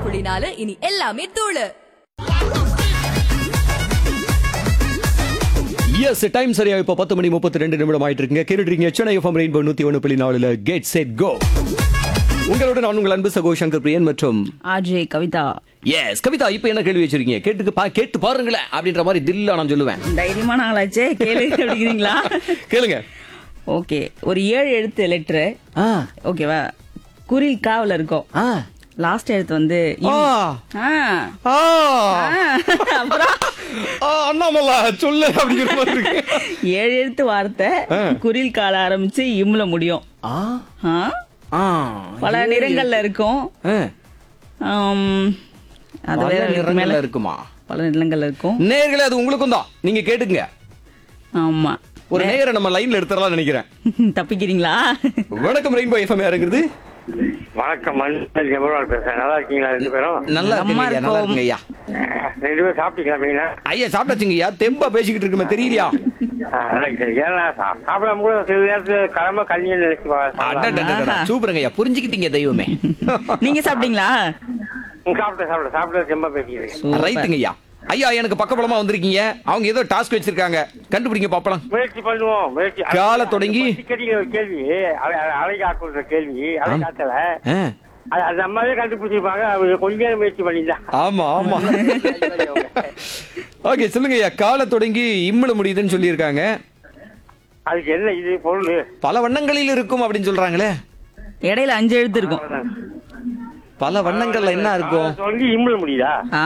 புள்ளி நாலு இனி எல்லாமே தூளு எஸ் டைம் சரியா இப்போ பத்து மணி முப்பத்தி ரெண்டு நிமிடம் ஆயிட்டு இருக்குங்க கேட்டுறீங்க சென்னை எஃப்எம் ரெயின்போ நூத்தி ஒன்று புள்ளி நாலுல கெட் செட் கோ உங்களோட நான் உங்கள் அன்பு சகோ சங்கர் பிரியன் மற்றும் ஆர்ஜே கவிதா எஸ் கவிதா இப்போ என்ன கேள்வி வச்சிருக்கீங்க கேட்டுக்கு பா கேட்டு பாருங்களேன் அப்படின்ற மாதிரி தில்லா நான் சொல்லுவேன் தைரியமான ஆளாச்சே கேளு அப்படிங்கிறீங்களா கேளுங்க ஓகே ஒரு ஏழு எழுத்து லெட்டரு ஆ ஓகேவா குரில் காவல இருக்கும் ஆ லாஸ்ட் எழுத்து வந்து ஆ இம். ஆ. ஆ ஆ. அப்புறம் ஆ, அண்ணாமலா சொல்லு அப்படிங்கிற மாதிரி இருக்கு ஏழு எழுத்து வார்த்தை ஆ. குரில் கால ஆரம்பிச்சு இம்ல முடியும் ஆ ஆ? ஆ பல நிறங்கள்ல இருக்கும் ஆ. ஆம், அது பல வேற இதுக்கு மேல நிறங்கள்ல இருக்குமா பல நிறங்கள்ல இருக்கும் நேர்களே அது உங்களுக்கும் தான் நீங்க கேட்டுங்க ஆமா ஒரு நேயரை நம்ம லைன்ல எடுத்துடலாம் நினைக்கிறேன் தப்பிக்கிறீங்களா வணக்கம் ரெயின்போ எஃப்எம் யாருங்கிறது வணக்கம் மண்டல் ஜெபரால் பேசுறேன் நல்லா இருக்கீங்களா ரெண்டு பேரும் நல்லா நம்ம இருக்குங்க ஐயா, நல்லா இருக்கோம். இருக்குங்க ஐயா ரெண்டு பேரும் சாப்பிட்டீங்களா மீனா ஐயா சாப்பிட்டாச்சுங்க ஐயா தெம்பா பேசிக்கிட்டு இருக்குமே தெரியலையா ஏன்னா சா- சாப்பிடாம கூட சில நேரத்துல கிளம்ப கல்யாணம் நினைச்சு பா- சாப்பிடலாம். அடடடடடா, சூப்பருங்க ஐயா புரிஞ்சுக்கிட்டீங்க தெய்வமே நீங்க சாப்பிட்டீங்களா ம், சாப்பிட்டேன் சாப்பிட்டேன் சாப்பிட்டு செம்ப பேசிக்கிறேன் சூப்பர். ரைட்டுங்க ஐயா ஐயா எனக்கு பக்கபலமா வந்திருக்கீங்க அவங்க ஏதோ டாஸ்க் வச்சிருக்காங்க கண்டுபிடிங்க பாப்பலாம் முயற்சி பண்ணுவோம் முயற்சி காலை தொடங்கி- அடிக்கடி ஒரு கேள்வி அலை அலை- அலை காக்குற கேள்வி அலை காத்தல ஆ, அது அது நம்மளே கண்டுபிடிச்சிருப்பாங்க அவங்க கொஞ்ச நேரம் முயற்சி பண்ணிதான் ஆமா ஆமா ஓகே சொல்லுங்க ஐயா காலை தொடங்கி இம்முல முடியுதுன்னு சொல்லியிருக்காங்க அதுக்கு என்ன இது பொருள் பல வண்ணங்களில் இருக்கும் அப்படின்னு சொல்றாங்களே இடையில அஞ்சு எழுத்து இருக்கும் பல வண்ணங்கள்ல என்ன இருக்கும் காலை தொடங்கி இம்முல முடியுதா ஆ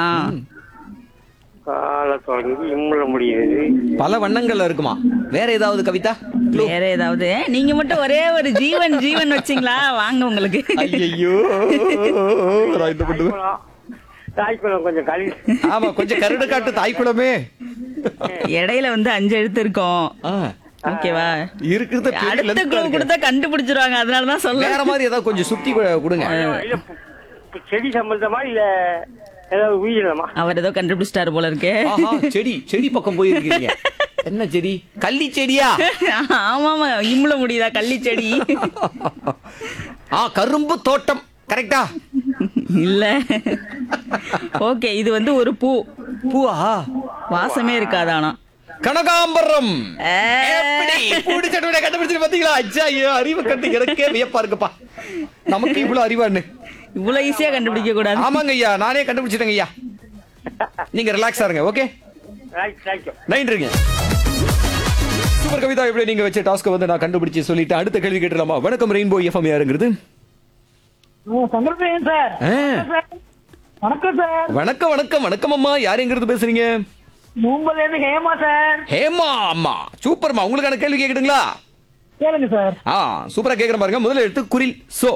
காலை தொடங்கி இம்முல முடியுது பல வண்ணங்கள்ல இருக்குமா வேற ஏதாவது கவிதா வேற ஏதாவது நீங்க மட்டும் ஒரே ஒரு ஜீவன் ஜீவன் வச்சீங்களா வாங்க உங்களுக்கு ஐயோ நான் என்ன பண்ணுவேன் தாய்க்குளம் தாய்க்குளம் கொஞ்சம் கழி ஆமா கொஞ்சம் கருடு காட்டு தாய்க்குளமே இடையில வந்து அஞ்சு எழுத்து இருக்கும் ஆ, ஓகேவா இருக்கிறது பெரிய அடுத்த length ஆ குழு இருக்கு. கொடுத்தா கண்டுபிடிச்சிருவாங்க அதனாலதான் சொல்ல வேற மாதிரி ஏதாவது கொஞ்சம் சுத்தி கு- கொடுங்க இல்ல பு- செடி சம்பந்தமா இல்ல ஏதாவது உயிரினமா அவர் ஏதோ கண்டுபிடிச்சிட்டாரு போல இருக்கு ஆஹா, செடி செடி பக்கம் போயிருக்கீங்க என்ன செடி கள்ளி செடியா ஆமாமா இம்முல முடியுதா கள்ளி செடி ஆ கரும்பு தோட்டம் கரெக்டா இல்ல ஓகே இது வந்து ஒரு பூ பூவா வாசமே இருக்காது ஆனா கனகாம்பரம் ஏ. எப்படி பூடி சட்டை கண்டுபிடிச்சு பாத்தீங்களா அச்சா ஐயோ அறிவு கட்டு எனக்கே வியப்பா இருக்குப்பா நமக்கு இவ்வளவு அறிவான்னு இவ்வளவு ஈஸியா கண்டுபிடிக்க கூடாது ஆமாங்க ஐயா நானே கண்டுபிடிச்சிட்டேங்க ஐயா நீங்க ரிலாக்ஸா இருங்க ஓகே ரைட் தேங்க்யூ நன்றிங்க சூப்பர் கவிதா எப்படி நீங்க வச்ச டாஸ்க் வந்து நான் கண்டுபிடிச்சு சொல்லிட்டு அடுத்த கேள்வி கேட்டுலாமா வணக்கம் ரெயின்போ எஃப்எம் யாருங்கிறது சந்திரசேகரன் சார் ஆ, வணக்கம் சார் வணக்கம் வணக்கம் வணக்கம் அம்மா யாருங்கிறது பேசுறீங்க மும்பைல இருந்து ஹேமா சார் ஹேமா அம்மா சூப்பர்மா உங்களுக்கான கேள்வி கேக்குதுங்களா கேளுங்க சார் ஆ சூப்பரா கேக்குற பாருங்க முதல்ல எடுத்து குரில் சோ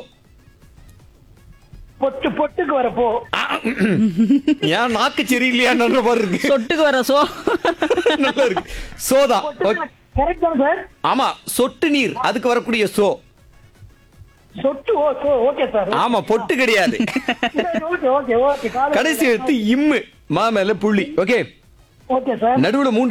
பொட்டு பொட்டுக்கு வரப்போ ஏன் நாக்கு சரியில்லையா மாதிரி இருக்கு சொட்டுக்கு வர சோ நல்லா இருக்கு சோதா ஓகே. கரெக்ட் தான் சார் ஆமா சொட்டு நீர் அதுக்கு வரக்கூடிய சோ சொட்டு ஓ ஓ, ஓகே சார் ஆமா பொட்டு கிடையாது ஓகே ஓகே ஓகே காலை- கடைசி எடுத்து இம்மு மா மேல புள்ளி ஓகே ஓகே சார் நடுவுல மூன்று